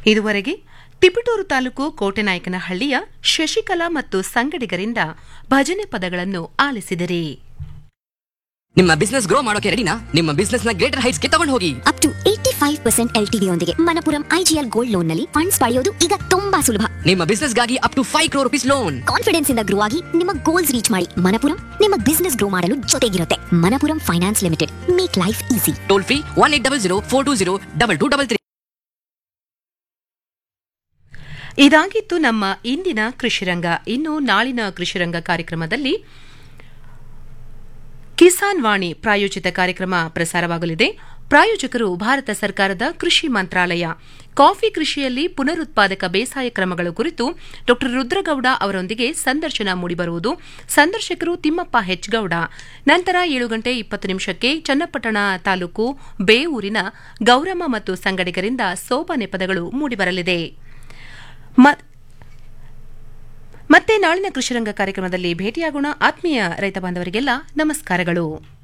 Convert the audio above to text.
ಇದುವರೆಗೆ ತಿಪಟೂರು ತಾಲೂಕು ಕೋಟೆನಾಯಕನಹಳ್ಳಿಯ ಶಶಿಕಲಾ ಮತ್ತು ಸಂಗಡಿಗರಿಂದ ಭಜನೆ ಪದಗಳನ್ನು ಆಲಿಸಿದಿರಿ ನಿಮ್ಮ ಬಿಸ್ನೆಸ್ ಗ್ರೋ ಮಾಡೋಕೆ ರೆಡಿನಾ ನಿಮ್ಮ ಬಿಸ್ನೆಸ್ ನ ಗ್ರೇಟರ್ ಹೈಟ್ಸ್ ಗೆ ತಗೊಂಡು ಹೋಗಿ up to eighty five percent L T ಯೊಂದಿಗೆ ಮನಪುರಂ ಐಜಿಎಲ್ ಗೋಲ್ಡ್ ಲೋನ್ ನಲ್ಲಿ ಫಂಡ್ಸ್ ಪಡೆಯೋದು ಈಗ ತುಂಬಾ ಸುಲಭ ನಿಮ್ಮ ಬಿಸ್ನೆಸ್ ಗಾಗಿ up to five crore rupees loan confidence ಇಂದ ಗ್ರೋ ಆಗಿ ನಿಮ್ಮ ಗೋಲ್ಸ್ ರೀಚ್ ಮಾಡಿ ಮನಪುರಂ ನಿಮ್ಮ ಬಿಸ್ನೆಸ್ ಗ್ರೋ ಮಾಡಲು ಜೊತೆಗಿರುತ್ತೆ Manappuram finance limited make life easy toll free one eight double zero four two zero double two double three ಇದಾಗಿತ್ತು ನಮ್ಮ ಇಂದಿನ ಕೃಷಿರಂಗ ಇನ್ನು ನಾಳಿನ ಕೃಷಿರಂಗ ಕಾರ್ಯಕ್ರಮದಲ್ಲಿ ಕಿಸಾನ್ ವಾಣಿ ಪ್ರಾಯೋಜಿತ ಕಾರ್ಯಕ್ರಮ ಪ್ರಸಾರವಾಗಲಿದೆ ಪ್ರಾಯೋಜಕರು ಭಾರತ ಸರ್ಕಾರದ ಕೃಷಿ ಮಂತ್ರಾಲಯ ಕಾಫಿ ಕೃಷಿಯಲ್ಲಿ ಪುನರುತ್ಪಾದಕ ಬೇಸಾಯ ಕ್ರಮಗಳ ಕುರಿತು ಡಾ ರುದ್ರಗೌಡ ಅವರೊಂದಿಗೆ ಸಂದರ್ಶನ ಮೂಡಿಬರುವುದು ಸಂದರ್ಶಕರು ತಿಮ್ಮಪ್ಪ ಹೆಚ್ಗೌಡ ನಂತರ ಏಳು ಗಂಟೆ ಇಪ್ಪತ್ತು ನಿಮಿಷಕ್ಕೆ ಚನ್ನಪಟ್ಟಣ ತಾಲೂಕು ಬೇವೂರಿನ ಗೌರಮ್ಮ ಮತ್ತು ಸಂಗಡಿಗರಿಂದ ಸೋಬಾನೆ ಪದಗಳು ಮೂಡಿಬರಲಿದೆ ಮ- ಮತ್ತೆ ನಾಳಿನ ಕೃಷಿರಂಗ ಕಾರ್ಯಕ್ರಮದಲ್ಲಿ ಭೇಟಿಯಾಗೋಣ ಆತ್ಮೀಯ ರೈತ ಬಾಂಧವರಿಗೆಲ್ಲ ನಮಸ್ಕಾರಗಳು